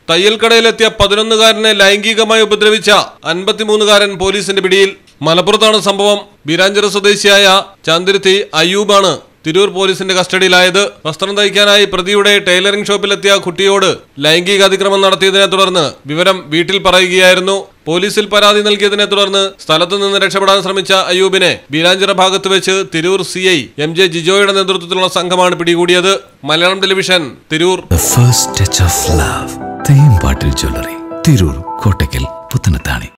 തയ്യൽക്കടയിലെത്തിയ പതിനൊന്നുകാരനെ ലൈംഗികമായി ഉപദ്രവിച്ച അൻപത്തിമൂന്നുകാരൻ പോലീസിന്റെ പിടിയിൽ മലപ്പുറത്താണ് സംഭവം ബീരാഞ്ചിറ സ്വദേശിയായ ചാന്തിരുത്തി അയ്യൂബാണ് തിരൂർ പോലീസിന്റെ കസ്റ്റഡിയിലായത് വസ്ത്രം തയ്ക്കാനായി പ്രതിയുടെ ടൈലറിംഗ് ഷോപ്പിലെത്തിയ കുട്ടിയോട് ലൈംഗിക അതിക്രമം നടത്തിയതിനെ തുടർന്ന് വിവരം വീട്ടിൽ പറയുകയായിരുന്നു പോലീസിൽ പരാതി നൽകിയതിനെ തുടർന്ന് സ്ഥലത്തു നിന്ന് രക്ഷപ്പെടാൻ ശ്രമിച്ച അയ്യൂബിനെ ബീരാഞ്ചിറ ഭാഗത്ത് വെച്ച് Tirur C I M J ജിജോയുടെ നേതൃത്വത്തിലുള്ള സംഘമാണ് പിടികൂടിയത് Malayalam television Tirur The first touch of love. Thembattil jewellery Tirur Kottakkal Puthanathani